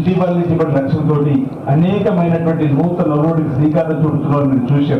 ఇటీవల నుంచి ఇప్పటి లక్ష్యంతో అనేకమైనటువంటి నూతన రోడ్డుకి శ్రీకారం చుడుతున్నారని మీరు చూశారు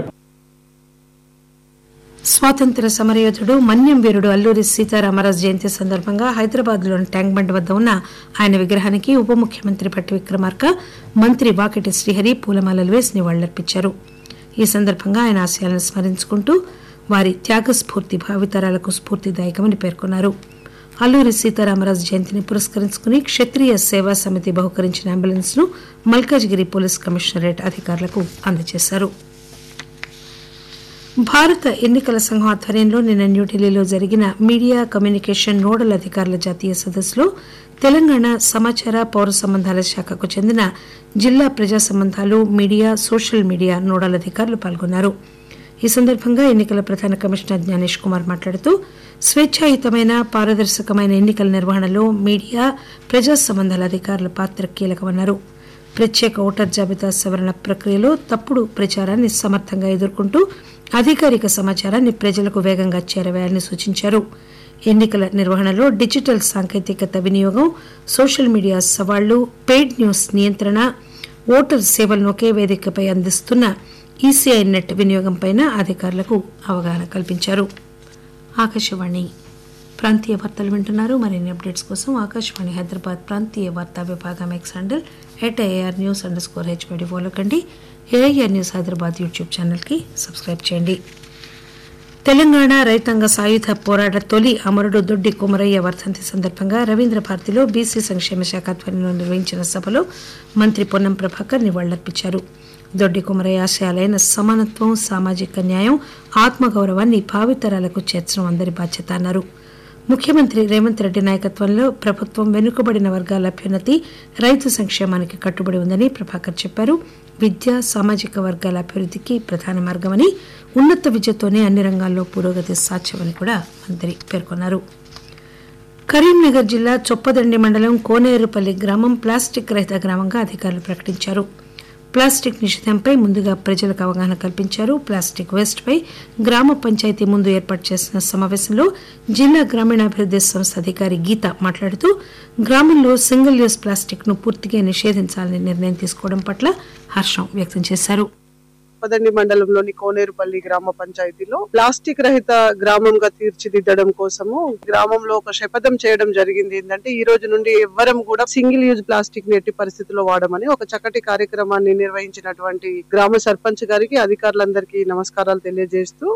స్వాతంత్ర సమరయోధుడు మన్యం వీరుడు అల్లూరి సీతారామరాజు జయంతి సందర్భంగా హైదరాబాద్ లోని ట్యాంక్ బండ్ వద్ద ఉన్న ఆయన విగ్రహానికి ఉప ముఖ్యమంత్రి పట్టి విక్రమార్క మంత్రి వాకిటి శ్రీహరి పూలమాలలు వేసి నివాళులర్పించారు ఈ సందర్భంగా ఆయన ఆశయాలను స్మరించుకుంటూ వారి త్యాగ స్ఫూర్తి భావితరాలకు స్ఫూర్తిదాయకమని పేర్కొన్నారు అల్లూరి సీతారామరాజు జయంతిని పురస్కరించుకుని క్షత్రియ సేవా సమితి బహుకరించిన అంబులెన్స్ ను మల్కాజ్గిరి పోలీస్ కమిషనరేట్ అధికారులకు అందజేశారు భారత ఎన్నికల సంఘం ఆధ్వర్యంలో నిన్న న్యూఢిల్లీలో జరిగిన మీడియా కమ్యూనికేషన్ నోడల్ అధికారుల జాతీయ సదస్సులో తెలంగాణ సమాచార పౌర సంబంధాల శాఖకు చెందిన జిల్లా ప్రజా సంబంధాలు మీడియా సోషల్ మీడియా నోడల్ అధికారులు పాల్గొన్నారు ఈ సందర్భంగా ఎన్నికల ప్రధాన కమిషనర్ జ్ఞానేష్ కుమార్ మాట్లాడుతూ స్వేచ్ఛాయుతమైన పారదర్శకమైన ఎన్నికల నిర్వహణలో మీడియా ప్రజా సంబంధాల అధికారుల పాత్ర కీలకమన్నారు ప్రత్యేక ఓటర్ జాబితా సవరణ ప్రక్రియలో తప్పుడు ప్రచారాన్ని సమర్థంగా ఎదుర్కొంటూ అధికారిక సమాచారాన్ని ప్రజలకు వేగంగా చేరవేయాలని సూచించారు ఎన్నికల నిర్వహణలో డిజిటల్ సాంకేతికత వినియోగం సోషల్ మీడియా సవాళ్లు పెయిడ్ న్యూస్ నియంత్రణ ఓటర్ సేవలను ఒకే వేదికపై అందిస్తున్న ఈసీఐ నెట్ వినియోగంపై అధికారులకు అవగాహన కల్పించారు ఆకాశవాణి ప్రాంతీయ వార్తలు వింటున్నారు మరిన్ని అప్డేట్స్ కోసం ఆకాశవాణి హైదరాబాద్ ప్రాంతీయ వార్తా విభాగం X handle at AR news underscore హెచ్పడి ఫాలో కండి ఏఐఆర్ న్యూస్ హైదరాబాద్ యూట్యూబ్ ఛానల్కి సబ్స్క్రైబ్ చేయండి తెలంగాణ రైతాంగ సాయుధ పోరాట తొలి అమరుడు దొడ్డి కుమరయ్య వర్ధంతి సందర్భంగా రవీంద్ర భారతిలో బీసీ సంక్షేమ శాఖ ఆధ్వర్యంలో నిర్వహించిన సభలో మంత్రి పొన్నం ప్రభాకర్ నివాళులర్పించారు దొడ్డి కుమరయ్య ఆశయాలైన సమానత్వం సామాజిక న్యాయం ఆత్మగౌరవాన్ని భావితరాలకు చేర్చడం అందరి బాధ్యత అన్నారు ముఖ్యమంత్రి రేవంత్ రెడ్డి నాయకత్వంలో ప్రభుత్వం వెనుకబడిన వర్గాల అభ్యున్నతి రైతు సంక్షేమానికి కట్టుబడి ఉందని ప్రభాకర్ చెప్పారు విద్య సామాజిక వర్గాల అభివృద్ధికి ప్రధాన మార్గమని ఉన్నత విద్యతోనే అన్ని రంగాల్లో పురోగతి సాధ్యమని కూడా మంత్రి పేర్కొన్నారు కరీంనగర్ జిల్లా చొప్పదండి మండలం కోనేరుపల్లి గ్రామం ప్లాస్టిక్ రహిత గ్రామంగా అధికారులు ప్రకటించారు ప్లాస్టిక్ నిషేధంపై ముందుగా ప్రజలకు అవగాహన కల్పించారు ప్లాస్టిక్ వేస్ట్ పై గ్రామ పంచాయతీ ముందు ఏర్పాటు చేసిన సమావేశంలో జిల్లా గ్రామీణాభివృద్ది సంస్థ అధికారి గీత మాట్లాడుతూ గ్రామంలో సింగిల్ యూజ్ ప్లాస్టిక్ ను పూర్తిగా నిషేధించాలని నిర్ణయం తీసుకోవడం పట్ల హర్షం వ్యక్తం చేశారు పదండి మండలంలోని కోనేరుపల్లి గ్రామ పంచాయతీలో ప్లాస్టిక్ రహిత గ్రామంగా తీర్చిదిద్దడం కోసము గ్రామంలో ఒక శపథం చేయడం జరిగింది ఏంటంటే ఈ రోజు నుండి ఎవ్వరం కూడా సింగిల్ యూజ్ ప్లాస్టిక్ ని ఎట్టి పరిస్థితుల్లో వాడమని ఒక చక్కటి కార్యక్రమాన్ని నిర్వహించినటువంటి గ్రామ సర్పంచ్ గారికి అధికారులందరికీ నమస్కారాలు తెలియజేస్తూ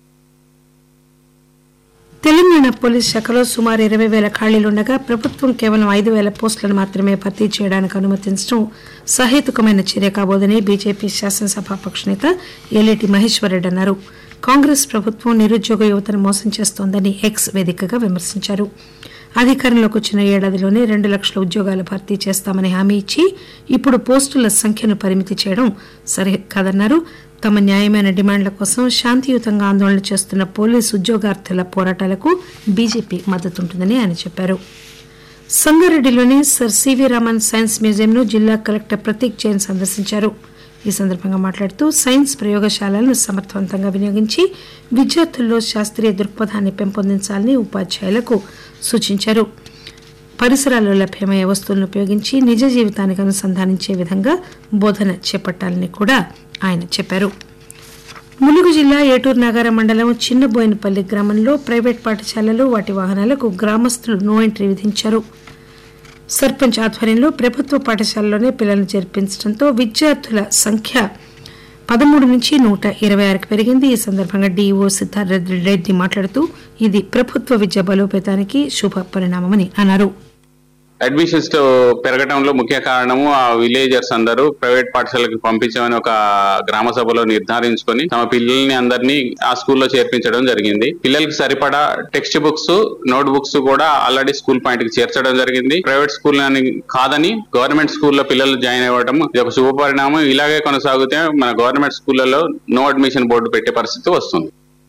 తెలంగాణ పోలీస్ శాఖలో సుమారు ఇరవై వేల ఖాళీలుండగా ప్రభుత్వం కేవలం ఐదు వేల పోస్టులను మాత్రమే భర్తీ చేయడానికి అనుమతించడం సహేతుకమైన చర్య కాబోదని బీజేపీ శాసనసభాపక్ష నేత ఎల్లేటి మహేశ్వరరెడ్డి అన్నారు కాంగ్రెస్ ప్రభుత్వం నిరుద్యోగ యువతను మోసం చేస్తోందని ఎక్స్ వేదికగా విమర్శించారు అధికారంలోకి వచ్చిన ఏడాదిలోనే రెండు లక్షల ఉద్యోగాలు భర్తీ చేస్తామని హామీ ఇచ్చి ఇప్పుడు పోస్టుల సంఖ్యను పరిమితి చేయడం సరి కాదన్నారు తమ న్యాయమైన డిమాండ్ల కోసం శాంతియుతంగా ఆందోళన చేస్తున్న పోలీసు ఉద్యోగార్థుల పోరాటాలకు బీజేపీ మద్దతుంటుందని ఆయన చెప్పారు సంగారెడ్డిలోని సర్ సివి రామన్ సైన్స్ మ్యూజియంను జిల్లా కలెక్టర్ ప్రతీక్ జైన్ సందర్శించారు ఈ సందర్భంగా మాట్లాడుతూ సైన్స్ ప్రయోగశాలలను సమర్థవంతంగా వినియోగించి విద్యార్థుల్లో శాస్త్రీయ దృక్పథాన్ని పెంపొందించాలని ఉపాధ్యాయులకు సూచించారు పరిసరాల్లో లభ్యమయ్యే వస్తువులను ఉపయోగించి నిజ జీవితానికి అనుసంధానించే విధంగా బోధన చేపట్టాలని కూడా ఆయన చెప్పారు ములుగు జిల్లా ఏటూరు నగర మండలం చిన్నబోయినపల్లి గ్రామంలో ప్రైవేట్ పాఠశాలలు వాటి వాహనాలకు గ్రామస్తులు నో ఎంట్రీ విధించారు సర్పంచ్ ఆధ్వర్యంలో ప్రభుత్వ పాఠశాలలోనే పిల్లలను చేర్పించడంతో విద్యార్థుల సంఖ్య పదమూడు నుంచి నూట ఇరవై ఆరుకు పెరిగింది ఈ సందర్భంగా డీఈఓ సిద్ధార్థ రెడ్డి మాట్లాడుతూ ఇది ప్రభుత్వ విద్య బలోపేతానికి శుభ పరిణామమని అన్నారు అడ్మిషన్స్ పెరగడంలో ముఖ్య కారణము ఆ విలేజర్స్ అందరూ ప్రైవేట్ పాఠశాలకు పంపించమని ఒక గ్రామ సభలో నిర్ధారించుకొని తమ పిల్లల్ని అందరినీ ఆ స్కూల్లో చేర్పించడం జరిగింది పిల్లలకి సరిపడా టెక్స్ట్ బుక్స్ నోట్ బుక్స్ కూడా ఆల్రెడీ స్కూల్ పాయింట్ కి చేర్చడం జరిగింది ప్రైవేట్ స్కూల్ అని కాదని గవర్నమెంట్ స్కూల్లో పిల్లలు జాయిన్ అవ్వడం ఇది ఒక శుభ పరిణామం ఇలాగే కొనసాగితే మన గవర్నమెంట్ స్కూళ్లలో నో అడ్మిషన్ బోర్డు పెట్టే పరిస్థితి వస్తుంది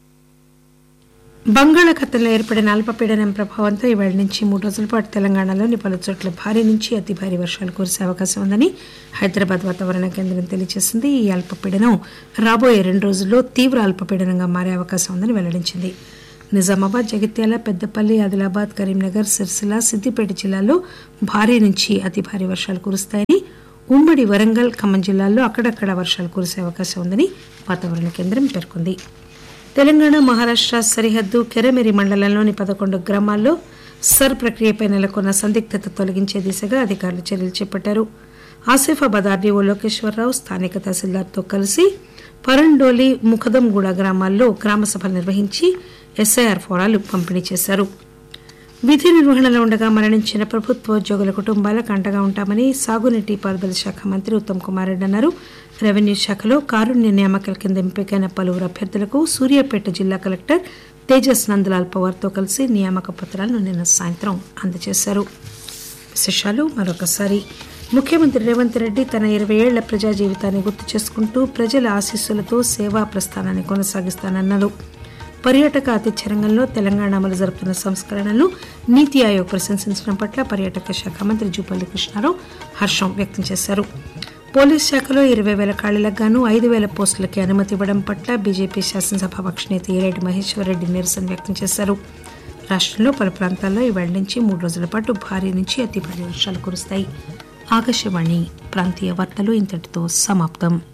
బంగాళాఖాతంలో ఏర్పడిన అల్పపీడనం ప్రభావంతో ఇవాళ నుంచి మూడు రోజుల పాటు తెలంగాణలోని పలు చోట్ల భారీ నుంచి అతి భారీ వర్షాలు కురిసే అవకాశం ఉందని హైదరాబాద్ వాతావరణ కేంద్రం తెలియజేసింది ఈ అల్పపీడనం రాబోయే రెండు రోజుల్లో తీవ్ర అల్పపీడనంగా మారే అవకాశం ఉందని వెల్లడించింది నిజామాబాద్ జగిత్యాల పెద్దపల్లి ఆదిలాబాద్ కరీంనగర్ సిరిసిల్ల సిద్దిపేట జిల్లాల్లో భారీ నుంచి అతి భారీ వర్షాలు కురుస్తాయని ఉమ్మడి వరంగల్ ఖమ్మం జిల్లాల్లో అక్కడక్కడ వర్షాలు కురిసే అవకాశం ఉందని వాతావరణ కేంద్రం పేర్కొంది తెలంగాణ మహారాష్ట్ర సరిహద్దు కెరమెరి మండలంలోని పదకొండు గ్రామాల్లో సర్ ప్రక్రియపై నెలకొన్న సందిగ్ధత తొలగించే దిశగా అధికారులు చర్యలు చేపట్టారు ఆసిఫాబాద్ ఆర్డీఓ లోకేశ్వరరావు స్థానిక తహసీల్దార్తో కలిసి పరండోలి ముఖదంగూడ గ్రామాల్లో గ్రామ సభలు నిర్వహించి ఎస్ఐఆర్ ఫోరాలు పంపిణీ చేశారు విధి నిర్వహణలో ఉండగా మరణించిన ప్రభుత్వోద్యోగుల కుటుంబాలకు అండగా ఉంటామని సాగునీటి పారుదల శాఖ మంత్రి ఉత్తమ్ కుమార్ రెడ్డి అన్నారు రెవెన్యూ శాఖలో కారుణ్య నియామకాల కింద ఎంపికైన పలువురు అభ్యర్థులకు సూర్యాపేట జిల్లా కలెక్టర్ తేజస్ నందలాల్ పవార్తో కలిసి నియామక పత్రాలను నిన్న సాయంత్రం అందజేశారు విశేషాలు మరొకసారి ముఖ్యమంత్రి రేవంత్ రెడ్డి తన ఇరవై ఏళ్ల ప్రజా జీవితాన్ని గుర్తు చేసుకుంటూ ప్రజల ఆశీస్సులతో సేవా ప్రస్థానాన్ని కొనసాగిస్తానన్నారు పర్యాటక ఆతిథ్య రంగంలో తెలంగాణ అమలు జరుపుతున్న సంస్కరణలను నీతి ఆయోగ్ ప్రశంసించడం పట్ల పర్యాటక శాఖ మంత్రి జూపల్లి కృష్ణారావు హర్షం వ్యక్తం చేశారు పోలీస్ శాఖలో ఇరవై వేల ఖాళీలకు గాను ఐదు వేల పోస్టులకి అనుమతి ఇవ్వడం పట్ల బీజేపీ శాసనసభాపక్ష నేత ఏరెడ్డి మహేశ్వర్ రెడ్డి నిరసన వ్యక్తం చేశారు రాష్ట్రంలో పలు ప్రాంతాల్లో ఇవాళ నుంచి మూడు రోజుల పాటు భారీ నుంచి అతి భారీ వర్షాలు కురుస్తాయి ఆకాశవాణి ప్రాంతీయ వార్తలు ఇంతటితో సమాప్తం